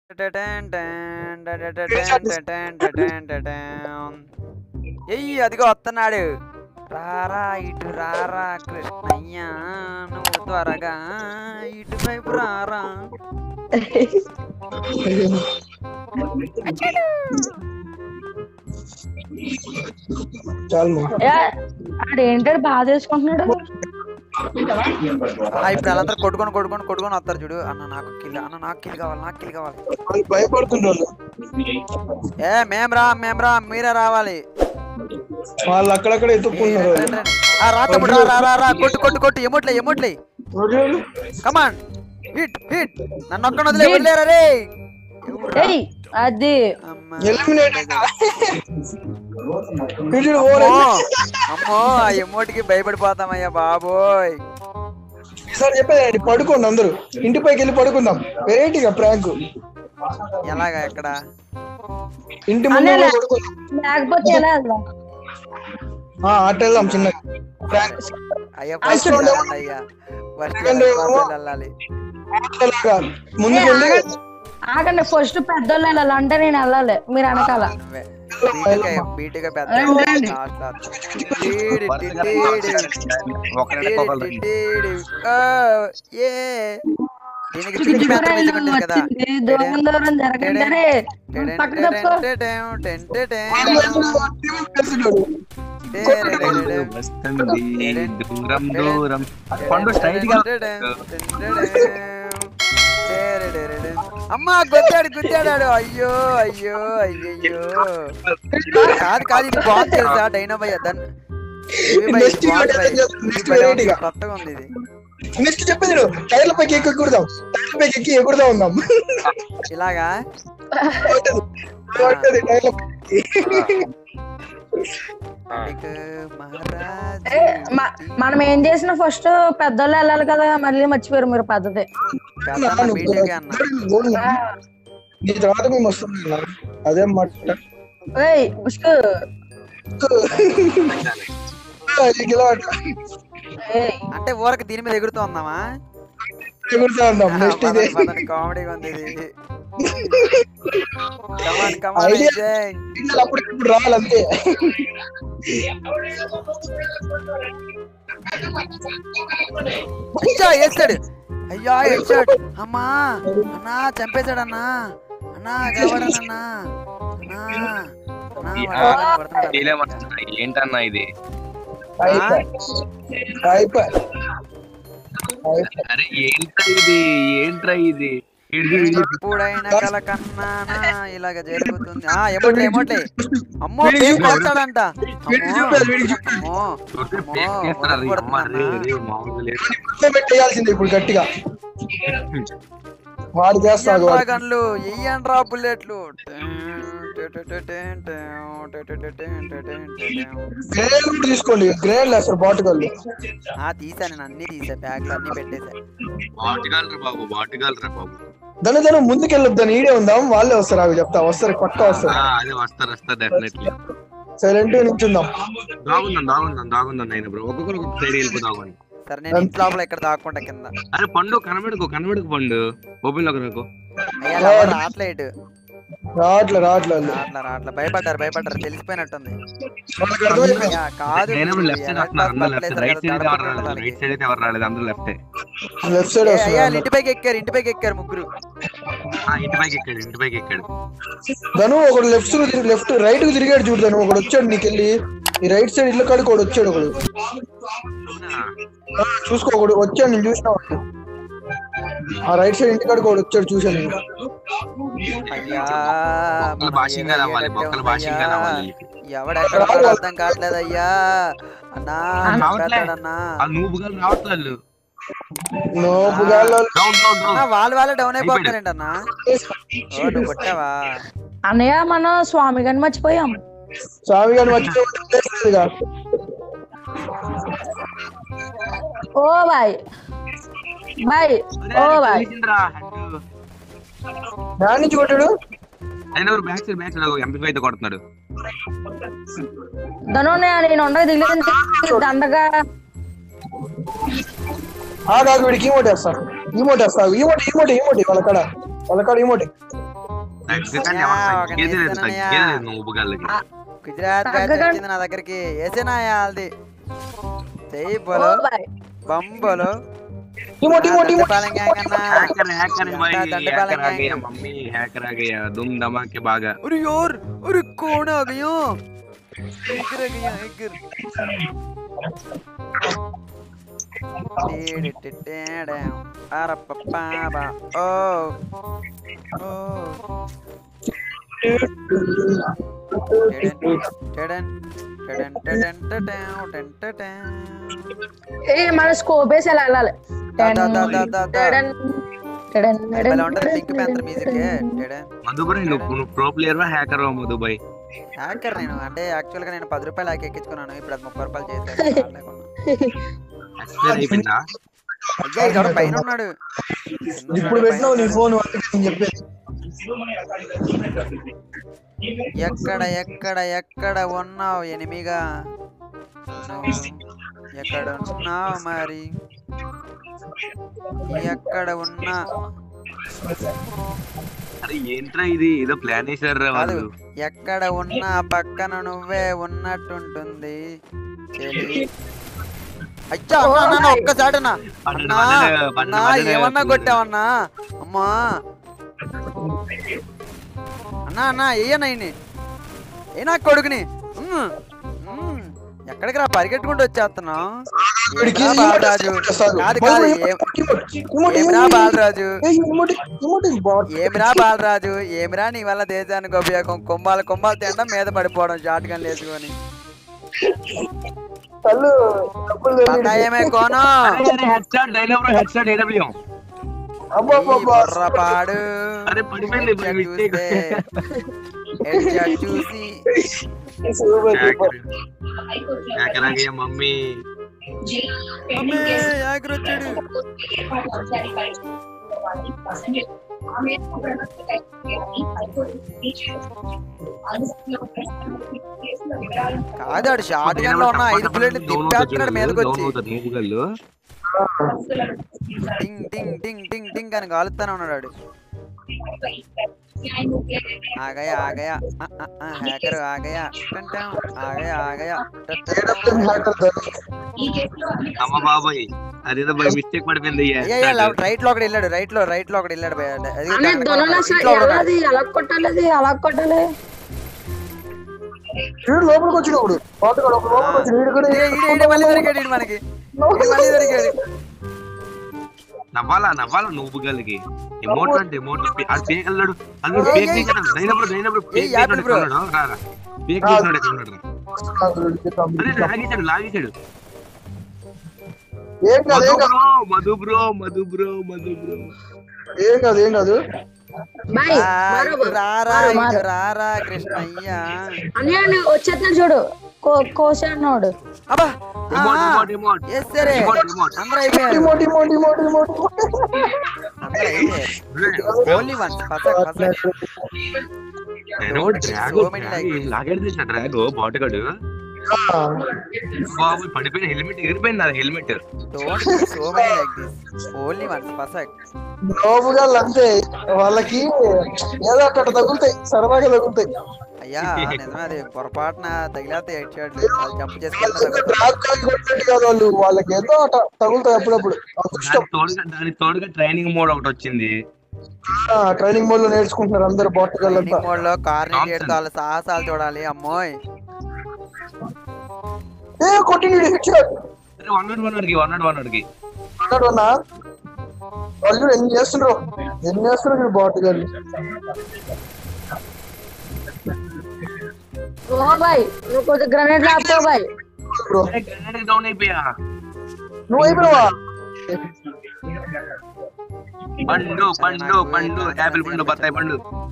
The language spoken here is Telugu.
ఎయ్యి అదిగో వస్తున్నాడు రారా ఇటు రారా కృష్ణయ్య నువ్వు త్వరగా ఇటు వైపు రారా చాలు మా ఏ, ఆడేంటాడు బాధ వేసుకుంటున్నాడు ఆ, ఇప్పుడు వాళ్ళందరూ కొట్టుకొని కొట్టుకొని కొట్టుకొని వస్తారు చూడు అన్న నాకు కిల్ అన్న నాకు కిల్ కావాలి నాకు కిల్ కావాలి వాళ్ళు భయపడుతుంటారు ఏ మేం రా మేం రా మీరే రావాలి వాళ్ళు అక్కడక్కడ ఏ, ఎత్తుక్కున్నారు రండి, రండి. ఆ, రా తమ్ముడు రా రా రా రా కొట్టు కొట్టు కొట్టు ఎమోట్లే ఎమోట్లే కమాన్ హిట్ హిట్ నన్ను ఒక్కడ వదిలే వదిలేరా రే ఏయ్ అది అమ్మా. ఎలిమినేట్ అమ్మో అమ్మో ఆ ఎమోటికి భయపడిపోతామయ్యా బాబోయ్ ఈసారి చెప్పేదండి పడుకోండి అందరూ ఇంటి పైకి వెళ్ళి పడుకుందాం వెరైటీగా ప్రాంక్ ఎలాగా ఎక్కడ ఇంటి ముందు అన్నలే. పడుకుందాం లేకపోతే ఎలా వెళ్దాం ఆ, అటు వెళ్దాం చిన్న ప్రాంక్ అయ్యా ఆ, ఫస్ట్ చూడండి. వెళ్ళండి అయ్యా ఫస్ట్ చూడండి, ఏమో. వెళ్ళాలి ముందుకు వెళ్ళి ఆగండి ఫస్ట్ పెద్దోళ్ళు వెళ్ళాలి అంటే నేను వెళ్ళాలి మీరు వెనకాల నువ్వే. బీటుగా బీటుగా పెద్ద రండి, రండి. Last last. డీడి డిడి ఒకరిని ఒకరు డీడి. ఆ, ఏ దీనికి పిచ్చి మాత్రం ఎదుగుంటుంది కదా వచ్చింది, దూరం దూరం జరగండి అరే, టెడెన్ పక్కకు తప్పుకో. టెడెన్ టెడెన్ టెడెన్ కలిసినాడు. టెడెన్ వస్తుంది దూరం దూరం పండు స్ట్రైట్ గా అమ్మా గుద్దాడు గుద్దాడాడు అయ్యో అయ్యో అయ్యయ్యో కాదు కాదు ఇది బాగుంది తెలుసా డైనోభయ్య దాన్ని ఇవి భయ్, Next ఇది బాగుంది video భయ్. చేద్దాం, ఇది next భలే ఉంది, variety గా. కొత్తగా ఉంది ఇది నెక్స్ట్ చెప్పేది నువ్వు టైర్ల పైకి ఎక్కి ఎగురుదాం టైర్ల పైకి ఎక్కి ఎగురుదా ఉందాం ఇలాగా బాగుంటది. బాగుంటది టైర్ల పైకి. ఇక మహారాజ్ ఏ, మ- మనం ఏం చేసినా ఫస్ట్ పెద్దోళ్ళు వెళ్ళాలి కదా మళ్ళీ మర్చిపోయారు మీరు పద్ధతి పెద్దన్న బీటెక్ అన్న గోల్డ్ నీ తర్వాత మేము వస్తున్నాం అదే మాట ఏయ్ ఉస్కు ఏయ్ అంటే ఊరకు దీని మీద ఎగురుతూ ఉందామా ఎగురుతా ఉందాం నెక్స్ట్ ఇదే కామెడీగా ఉంది ఇది come on come on Idea. Enjoy signal అప్పటికప్పుడు రావాలి అంతే అయ్యా వేస్తాడు అయ్యా వేస్తాడు అమ్మా అన్నా చంపేశాడు అన్నా అన్నా కావాడన్నా అన్నా అన్నా వాడు కొడుతున్నాడు అన్నా. చేయలేమన్నా ఏంటన్నా ఇది అయిపోయి అయిపోయి అయిపోయి అరే ఏంట్రా ఇది ఏంట్రా ఇది ఇది- ఇది- ఎప్పుడైనా కల కన్నానా ఇలాగ జరుగుతుంది ఆ ఎమోట్లే ఎమోట్లే అమ్మో పేరు కొడతాడంట వీడికి అమ్మో చూడాలి, వీడికి చూడాలి. అమ్మో చూస్తే అమ్మో, ఫేక్ చేస్తున్నారు. వరకు అమ్మ, రే, కొడుతున్నా. రే, మామూలుగా లేదు. మొత్తం పెట్టేయాల్సిందే ఇప్పుడు గట్టిగా వాడు చేస్తాడు ఎయ్యండ్రా వాడు. గన్లు ఎయ్యండ్రా బుల్లెట్లు గ్రేడ్ కూడా తీసుకోండి గ్రేడ్ లేస్తారు బాటుగాళ్ళు ఆ తీసా నేను అన్ని తీసా బ్యాగ్లు అన్ని పెట్టేసా వాటిగలరా బాబు వాటిగలరా బాబు దాని దాని ముందుకెళ్ళొద్దు దాని ఈడే ఉందాం వాళ్ళే వస్తారు అవి చెప్తా వస్తారు పక్కా వస్తారు ఆ, అదే వస్తారు వస్తారు డెఫినెట్లీ సైలెంట్ నుంచుందాం దాగుందాం దాగుందాం దాగుందాం నేను బ్రో ఒక్కొక్కరు ఒక్కొక్క సైడ్ వెళ్ళిపోదాం సరే నేను ఇంటి లోపల ఇక్కడ దాక్కుంటా కింద అరే పండు కనబెడుకో కనబెడుకు పండు ఓపెన్ లోకి నాకు అయ్యా ఎవరు రావట్లేదు రావట్లే రావట్లే వాళ్ళు. రాట్లా రాట్లా భయపడ్డారు భయపడ్డారు తెలిసిపోయినట్టుంది వాళ్ళకి అర్థమైపోయింది అయ్యా, కాదు నేను మీరు లెఫ్ట్ సైడ్ ఎలా వస్తున్నారు అందరూ బస్ లెఫ్ట్ పట్టలేదు రైట్ సైడ్ కదా, ఎవరు తడపకుండా రాలేదు వాళ్ళకి. రైట్ సైడ్ అయితే ఎవరు రాలేదు అందరూ లెఫ్టే లెఫ్ట్ సైడ్ ఏ, అయ్యా వస్తున్నారు ఇంటి పైకి ఎక్కారు ఇంటి పైకి ఎక్కారు ముగ్గురు ఆ, ఇంటి పైకి ఎక్కాడు ఇంటి పైకి ఎక్కాడు ధను ఒకడు లెఫ్ట్ లెఫ్ట్ రైట్ కు తిరిగాడు చూడు ధను ఒకడు వచ్చాడు నీకెళ్ళి ఈ రైట్ సైడ్ ఇల్లు కాడికి ఒకడు వచ్చాడు ఒకడు ఆ, చూసుకో ఒకడు వచ్చాడు నేను చూసిన వాడు ఆ రైట్ సైడ్ ఇంటి కాడికి ఒకడు వచ్చాడు చూశాను నేను అయ్యా బొక్కలు మన భాషింగ్ ఏరియా అవ్వాలి ఏడంటే బొక్కలు ఉందయ్యా. భాషింగ్ అవ్వాలి ఎవడెక్కడ ఉన్నాడో అర్థం కావట్లేదు అయ్యా అన్నా రావట్లే. పెట్టాడన్నా ఆ నూపుగాలు రావట్లేదు నోపుగాళ్ళు డౌన్ డౌన్ అన్నా, డౌన్ వాళ్ళు వాళ్ళే డౌన్ అయిపోతున్నారేంటన్నా ఓ నువ్వు కొట్టావా అన్నయ్య మనం స్వామి గారిని మర్చిపోయాం స్వామి గారిని మర్చిపోలేదుగా oh boy boy oh boy దాని నుంచి కొట్టాడు ఆయన ఎవరు back side back side MP అయితే కొడుతున్నాడు ధను నేను నేను ఉండగా దిగలేదు దండగా ఆ కాదు వీడికి ఈమోట్ వేస్తా ఈమోట్ వేస్తా ఈమోట్ ఈమోట్ ఈమోట్ వాళ్ళ కాడ వాళ్ళ కాడ ఈమోట్ తగ్గకని యా, ఎవరు ఒక తగ్గేది లేదు నిమిషమయ్యా. తగ్గేది లేదు నువ్వు గల్లకి గుజరాత్ బ్యాచ్ తగ్గకండి. వచ్చింది నా దగ్గరికి వేసేనా వాళ్ళది చెయ్యి ఓ బోలో బాయ్ బంబోలో టీమో టీమో టీమో దండపాలెం గ్యాంగ్ అన్నా హ్యాకర్ హ్యాకర్ భాई దండపాలెం हैकर आ गया ग्यांग। मम्मी हैकर आ गया दुम धमाके भागा अरे यार अरे कौन आ गया हैकर आ गया हैकर टेड़े टेड़े अरे पप्पा बा ओ ओ टेड़न टेड़न टेड़न टेड़न टेड़न टेड़न ఏ మన స్కోప్ వేసి ఎలా వెళ్ళాలి దా, దా, దా, దా, దా, దా. టెడన్, టెడన్, టెడన్, భలే ఉంటది పింక్ ప్యాంతర్ మ్యూజిక్ టెడన్ మధుబాయ్ నువ్వు నువ్వు ప్రో ప్లేయర్ వా హ్యాకర్ వా మధుబాయ్ హ్యాకర్ నేను అంటే యాక్చువల్ గా నేను పది రూపాయలు హ్యాక్ ఎక్కించుకున్నాను ఇప్పుడు అది ముప్పై రూపాయలు చేశాను ఎక్స్పైర్ అయిపోయిందా అయ్యా ఇక్కడ పైన ఉన్నాడు ఇప్పుడు పెట్టినావు నీ ఫోన్ నేను చెప్పేది ఎక్కడ ఎక్కడ ఎక్కడ ఉన్నావు ఎనిమిగా నువ్వు ఎక్కడ ఉన్నావు మరి ఎక్కడ ఉన్నా అరే ఏంట్రా ఇది ఏదో ప్లాన్ వేసారు కాదు వాళ్ళు ఎక్కడ ఉన్నా పక్కన నువ్వే ఉన్నట్టుంటుంది చెలి అచ్చా అన్నా అన్నా, అన్నా, ఒక్కసారి అన్నా పన్నెండు అన్నా పన్నెండు, పన్నెండు అన్నా పన్నెండు ఏమన్నా కొట్టావన్నా అమ్మా అన్నా అన్నా ఏయన్నా ఈయన్ని ఏ నా కొడుకుని ఉమ్, ఉమ్, ఎక్కడికి రా పరిగెట్టుకుంటూ వచ్చేస్తున్నావు వీడికి ఏమ్రా బాలరాజు చేస్తాడు. కాదు బాబు, కాదు ఏమో- ఏం- ఇమోటి, ఇమోటి, ఏమిరా ఇమోటి. బాలరాజు ఏయ్, ఇమోటి, ఇమోటి is bot. ఏమిరా బాలరాజు ఏమిరా నీ వల్ల దేశానికి ఉపయోగం కొమ్మాలు కొమ్మాలు తినడం మీద పడిపోవడం షార్ట్ గన్ వేసుకొని కళ్ళు డబ్బులు తెలియదు. పతాయమే కోను అరే అరే headshot dialogue bro headshot AW అబ్బా, అబ్బా, ఈ అబ్బా. బుర్రపాడు అరే పడిపోయింది Headshot మిస్టేక్ చూస్తే, headshot చూసి సూపర్, సూపర్. హ్యాకర్ ఆ గయా మమ్మీ అమ్మే, యాకర్ వచ్చాడు కాదు ఆడు షార్ట్ గన్ లో ఉన్న ఐదు బుల్లెట్లు తిప్పేస్తున్నాడు మీదకి వచ్చి నువ్వు గల్లు టింగ్ టింగ్ టింగ్ టింగ్ టింగ్ అని కాలుతానే ఉన్నాడు ఆడు ఆగయా ఆగయా ఆ, ఆ, ఆ, హ్యాకర్ ఆగయా టన్ టన్, ఆగయా ఆగయా టన్ టన్ టన్. AWM hacker Dhoni. అమ్మ బాబాయ్ అదేదో బై మిస్టేక్ పడిపోయింది అయ్యా అయ్యా, లెఫ్ట్- రైట్ లో ఒకటి వెళ్ళాడు రైట్ లో రైట్ లో ఒకటి వెళ్ళాడు భయ్యా. అది అనే కనక దొనల ఉన్నాడు. అసలు ఇంట్లో ఒకడు ఉన్నాడు. ఎలాది అలా కొట్టాలి అది అలా కొట్టాలి వీడు లోపలికి వచ్చిన ఇప్పుడు పాతగాడు ఒక లోపలికి వచ్చి వీడు కూడా ఈడే, ఈడే, ఈడే మళ్ళీ దొరికాడు ఈడు మనకి ఈడు మళ్ళీ దొరికాడు నవ్వాలా నవ్వాలా నువ్వు గల్లికి ఎమోట్ అంటే ఎమోట్ అది పేక్ అల్లాడు అల్లుడు పేక్ తీసాడు దైనప్పుడు దైనప్పుడు ఏయ్, పేక్ యాపిల్ బ్రో. తీసాడు రారా పేక్ తీసాడు ఎక్కడ ఉన్నాడు అరే ఏం లాగేశాడు లాగేశాడు కాదు ఏం మధు కాదు bro Madhu bro Madhu bro Madhu bro ఏం కాదు ఏం కాదు బాయ్ ఆ, మారు ఇటు రారా మారు, ఇటు మారు. రారా కృష్ణయ్య అన్నయ్య వచ్చేస్తున్నాడు చూడు కో- కోసాడు అబ్బా ఎమోట్ ఎమోట్ ఎమోట్ ఎస్ సరే ఎమోట్ ఎమోట్ అందరూ అయిపోయారు ఇమోటి ఇమోటి ఇమోటి ఇమోటి అందరూ అయిపోయారు ఓన్లీ వన్ పసక్ పసక్ నేను drag So many like this. లాగేది తీసిన డ్రాగ్ బాటగాడు బాబు పడిపోయిన హెల్మెట్ ఎగిరిపోయింది అది helmet don't so many like this only one పసక్ లోపుగా అంతే వాళ్ళకి ఏదో అక్కడ తగులుతాయి సరదాగా తగులుతాయి అయ్యా నిజమే అది పొరపాటున తగిలేస్తే ఎయిట్ షాట్లు అది జంప్ చేసుకెళ్తా డ్రాగ్ కాకి కొట్టినట్టు కాదు వాళ్ళు వాళ్ళకి ఏదో అట తగులుతాయి అప్పుడప్పుడు అదృష్టం దానికి తోడుగా దానికి తోడుగా ట్రైనింగ్ మోడ్ ఒకటి వచ్చింది ట్రైనింగ్ మోడ్ లో నేర్చుకుంటున్నారు అందరు బాటగాళ్ళంతా మోడ్ లో కార్ ని Thompson. చేయడం వాళ్ళ సాహసాలు చూడాలి అమ్మోయ్ ఏ కొట్టిండు headshot one not one అడిగి వన్ నాట్ వన్ అడిగి అన్నాడు అన్న వాళ్ళు చూడు ఎన్ని చేస్తుండ్రు ఎన్ని చేస్తున్నారు బాటగాళ్ళు ఓ బాయ్ నువ్వు కొద్దిగా గ్రనేడ్ లాపుతావు బాయ్ బ్రో డౌన్ అయిపోయా నువ్వు అయిపోయావా పండు పండు పండు యాపిల్ పండు బత్తాయి పండు